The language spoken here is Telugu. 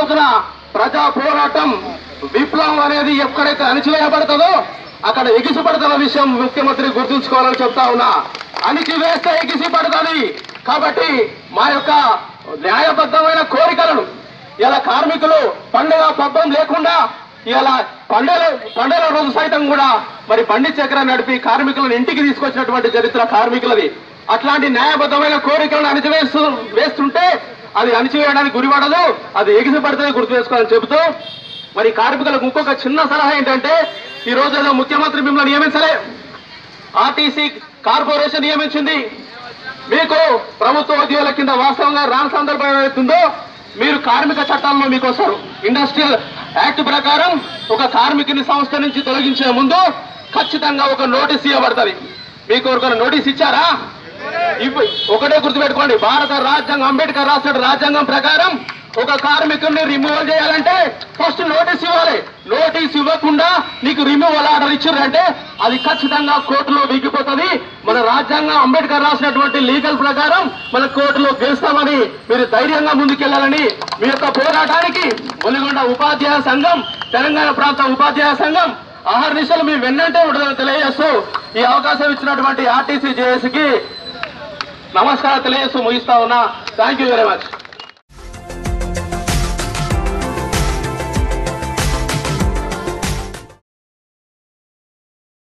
రోజున ప్రజా పోరాటం విప్లవం అనేది ఎక్కడైతే అణిచివేయబడుతుందో అక్కడ ఎగిసిపడుతున్న విషయం ముఖ్యమంత్రి గుర్తుంచుకోవాలని చెప్తా ఉన్నా అణిచివేస్తే ఎగిసిపడుతుంది కాబట్టి మా యొక్క న్యాయబద్ధమైన కోరికలను ఇలా కార్మికులు పండుగ పబ్బం లేకుండా ఇలా పండుగ పండుగల రోజు సైతం కూడా మరి బండి చక్రం నడిపి కార్మికులను ఇంటికి తీసుకొచ్చినటువంటి చరిత్ర కార్మికులది అట్లాంటి న్యాయబద్ధమైన కోరికలను అణిచివేస్తూ వేస్తుంటే అది అణిచివేయడానికి గురిపడదు అది ఎగిసిపడుతుంది గుర్తు వేసుకోవాలని చెబుతూ మరి కార్మికులకు ఇంకొక చిన్న సలహా ఏంటంటే ఈ రోజు ఏదో ముఖ్యమంత్రి మిమ్మల్ని నియమించలే ఆర్టీసీ కార్పొరేషన్ నియమించింది మీకు ప్రభుత్వ ఉద్యోగుల కింద వాస్తవంగా రాని సందర్భం ఏమవుతుందో మీరు కార్మిక చట్టాల్లో మీకు వస్తారు ఇండస్ట్రియల్ యాక్ట్ ప్రకారం ఒక కార్మికుని సంస్థ నుంచి తొలగించే ముందు ఖచ్చితంగా ఒక నోటీస్ ఇవ్వబడుతుంది మీకు ఎవరికైనా నోటీస్ ఇచ్చారా ఇవ్వ- ఒకటే గుర్తుపెట్టుకోండి భారత రాజ్యాంగం అంబేద్కర్ రాసిన రాజ్యాంగం ప్రకారం ఒక కార్మికుడిని రిమూవల్ చేయాలంటే ఫస్ట్ నోటీస్ ఇవ్వాలి నోటీస్ ఇవ్వకుండా నీకు రిమూవల్ ఆర్డర్ ఇచ్చారంటే అది ఖచ్చితంగా కోర్టులో వీగిపోతుంది మన రాజ్యాంగం అంబేద్కర్ రాసినటువంటి లీగల్ ప్రకారం మన కోర్టులో గెలుస్తామని మీరు ధైర్యంగా ముందుకెళ్లాలని మీ యొక్క పోరాటానికి ఒలిగొండ ఉపాధ్యాయ సంఘం తెలంగాణ ప్రాంత ఉపాధ్యాయ సంఘం ఆహర్నిశలు మీ వెన్నంటే ఉంటుందని తెలియజేస్తూ ఈ అవకాశం ఇచ్చినటువంటి ఆర్టీసీ జేఏసీకి నమస్కారం తెలియజేస్తూ ముగిస్తా ఉన్నా థ్యాంక్ యూ వెరీ మచ్